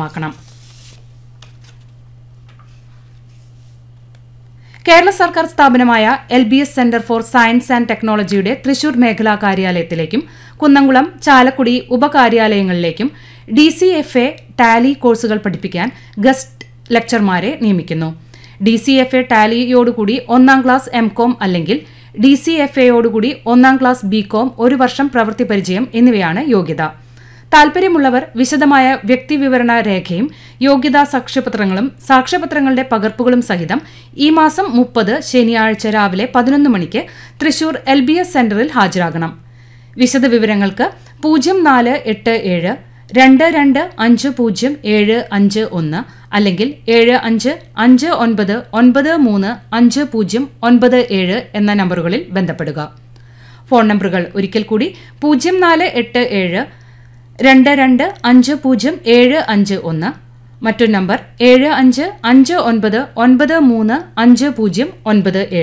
സജീവമാക്കണം കേരള സർക്കാർ സ്ഥാപനമായ L B S centre for science and ടെക്നോളജിയുടെ തൃശൂർ മേഖലാ കാര്യാലയത്തിലേക്കും കുന്നംകുളം ചാലക്കുടി ഉപകാര്യാലയങ്ങളിലേക്കും D C F A tally കോഴ്സുകൾ പഠിപ്പിക്കാൻ ഗസ്റ്റ് ലെക്ചർമാരെ നിയമിക്കുന്നു ഡി സി എഫ് എ ടാലിയോടുകൂടി ഒന്നാം ക്ലാസ് എം കോം അല്ലെങ്കിൽ ഡി സി എഫ് എയോടുകൂടി ഒന്നാം ക്ലാസ് ബി കോം ഒരു വർഷം പ്രവൃത്തി പരിചയം എന്നിവയാണ് യോഗ്യത താൽപര്യമുള്ളവർ വിശദമായ വ്യക്തിവിവരണ രേഖയും യോഗ്യതാ സാക്ഷ്യപത്രങ്ങളും സാക്ഷ്യപത്രങ്ങളുടെ പകർപ്പുകളും സഹിതം ഈ മാസം മുപ്പത് ശനിയാഴ്ച രാവിലെ പതിനൊന്ന് മണിക്ക് തൃശൂർ എൽ ബി എസ് സെന്ററിൽ ഹാജരാകണം വിശദവിവരങ്ങൾക്ക് പൂജ്യം നാല് എട്ട് ഏഴ് രണ്ട് രണ്ട് അഞ്ച് പൂജ്യം ഏഴ് അഞ്ച് ഒന്ന് അല്ലെങ്കിൽ ഏഴ് അഞ്ച് അഞ്ച് ഒൻപത് ഒൻപത് മൂന്ന് അഞ്ച് പൂജ്യം ഒൻപത് ഏഴ് എന്ന നമ്പറുകളിൽ ബന്ധപ്പെടുക ഫോൺ നമ്പറുകൾ ഒരിക്കൽ കൂടി പൂജ്യം നാല് എട്ട് ഏഴ് രണ്ട് രണ്ട് അഞ്ച് പൂജ്യം ഏഴ് അഞ്ച് ഒന്ന് മറ്റൊരു നമ്പർ ഏഴ് അഞ്ച് അഞ്ച് ഒൻപത് ഒൻപത് മൂന്ന് അഞ്ച് പൂജ്യം ഒൻപത് ഏഴ്